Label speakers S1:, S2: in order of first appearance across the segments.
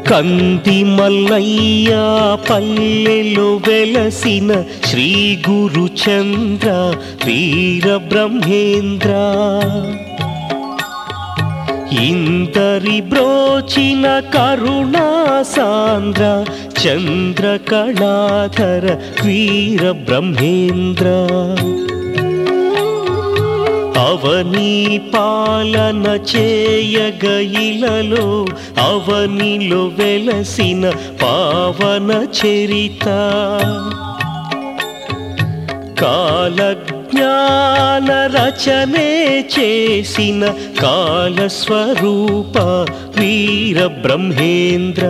S1: కంది మల్లయ్య పల్లెలో వెలసిన శ్రీ గురు చంద్ర వీర బ్రహ్మేంద్ర ఇందరి బ్రోచిన కరుణా సాంద్ర చంద్ర కళాధర వీర బ్రహ్మేంద్ర అవని పాలన చేయగయిలలో అవనిలో వెలసిన పావన చరిత కాలజ్ఞాన రచనే చేసిన కాలస్వరూప వీర బ్రహ్మేంద్ర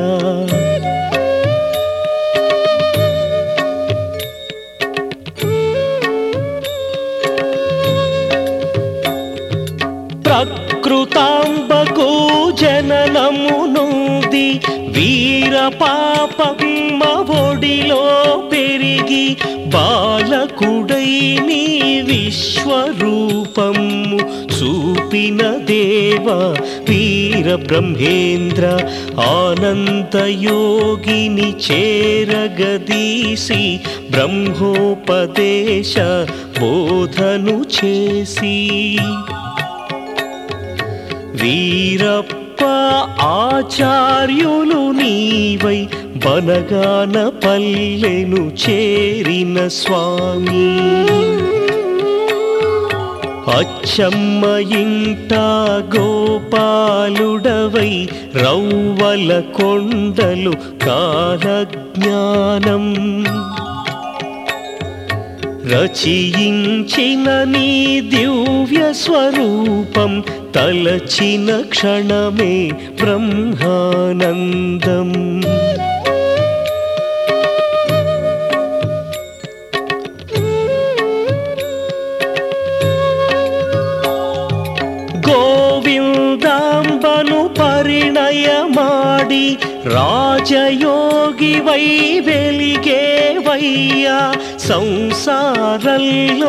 S1: ప్రకృతాంబకు జననమునుంది వీర పాపమ్మ ఒడిలో పెరిగి బాలకుడై నీ విశ్వరూపము చూపిన దేవ వీర బ్రహ్మేంద్ర ఆనందయోగిని చేరగదీసి బ్రహ్మోపదేశ బోధను చేసి వీరప్ప ఆచార్యులు నీవై బనగాన పల్లెను చేరిన స్వామి అచ్చమ్మ ఇంట గోపాలుడవై రౌవల కొండలు కాలజ్ఞానం రచయించిన నీ దివ్య స్వరూపం తలచిన క్షణమే బ్రహ్మానందం గోవిందాంబను పరిణయమాడి రాజయోగి వై వెలిగేవయ్యా సంసారంలో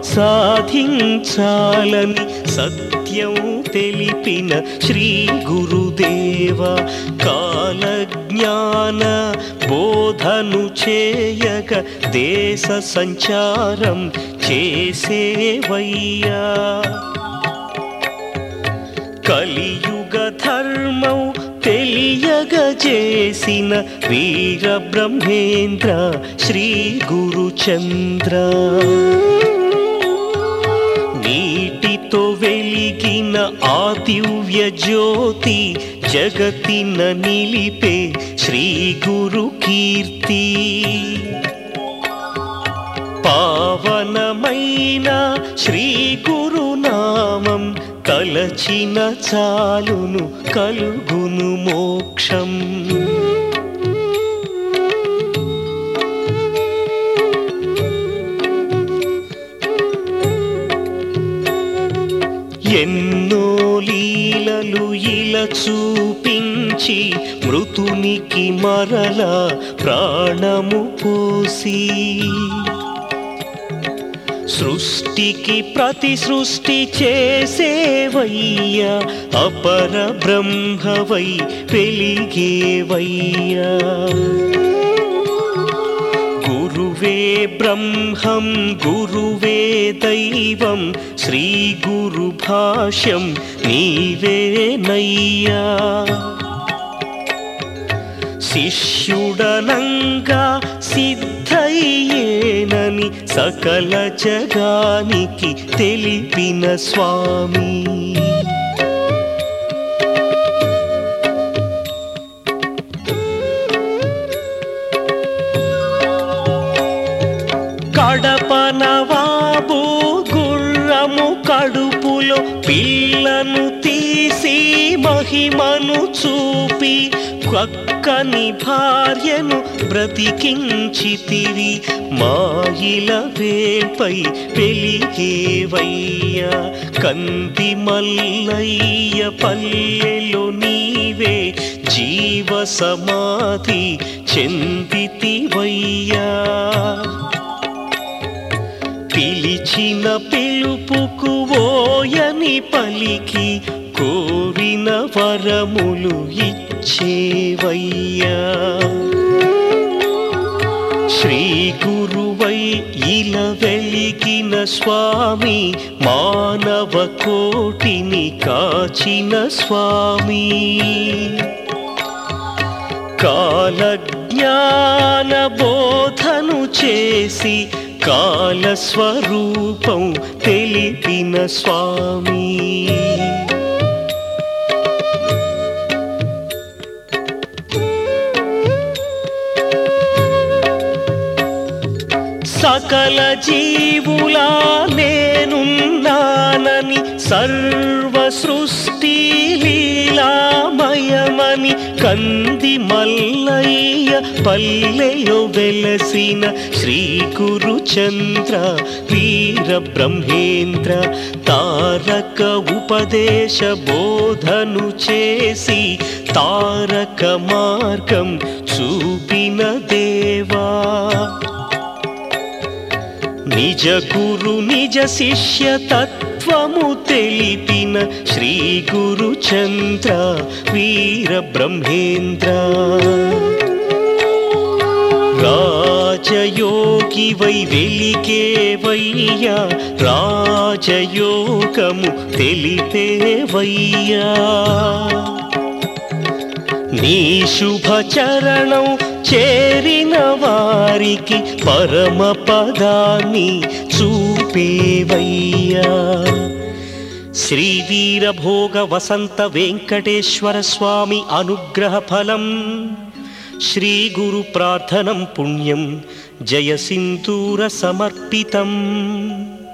S1: సాధించాలని సత్యం తెలిపిన శ్రీ గురుదేవ కాలజ్ఞాన బోధను చేయక దేశ సంచారం చేసేవయ్యా కలియుగ ధర్మం తెలియగజేసిన వీర బ్రహ్మేంద్ర శ్రీ గురుచంద్ర నీటితో వెలిగిన ఆ దివ్య జ్యోతి జగతిన నిలిపే శ్రీ గురు కీర్తి పావనమైన శ్రీ గురునామం తలచిన చాలును కలుగును మోక్షం ఎన్నో లీలలు ఇలా చూపించి మృతునికి మరల ప్రాణము పోసి సృష్టికి ప్రతి సృష్టి చేసేవయ్యా అపర బ్రహ్మవై వెలిగేవయ్యా గురువే బ్రహ్మం గురువే దైవం శ్రీ గురు భాష్యం నీవే నయ్యా శిష్యుడనంగా సిద్ధయ్యేనని సకల జగానికి తెలిపిన స్వామి కడప నవాబు గుర్రము కడుపులో పిల్లను తీసి మహిమను చూపి కక్కని భార్యను బ్రతికించితివి మాయిల వేల్పై వెలిగేవయ్యా కంది మల్లయ్య పల్లెలో నీవే జీవ సమాధి చెందితివయ్యా పిలిచిన పిలుపుకు ఓయని పలికి కోరిన వరములు ఇచ్చి పిలిచేవయ్యా శ్రీ గురువై ఇల వెలిగిన స్వామి మానవ కోటిని కాచిన స్వామి కాలజ్ఞాన బోధను చేసి కాలస్వరూపం తెలిపిన స్వామి సకల జీవులా నేనున్నానని సర్వ సృష్టి లీలామయమని కంది మల్లయ్య పల్లెలో వెలసిన శ్రీ గురుచంద్ర వీర బ్రహ్మేంద్ర తారక ఉపదేశ బోధను చేసి తారక మార్గం చూపిన దేవా నిజ గురు నిజ శిష్య తత్వము తెలిపిన శ్రీ గురు చంద్ర వీర బ్రహ్మేంద్ర రాజయోగి వై వెలికేవయ్యా రాజయోగము తెలిపేవయ్యా నీ శుభ చరణం చేరిన వారికి పరమ పదాన్ని చూపేవయ్యా శ్రీ వీరభోగ వసంత వెంకటేశ్వర స్వామి అనుగ్రహ ఫలం శ్రీ గురు ప్రార్థనం పుణ్యం జయ సింధూర సమర్పితం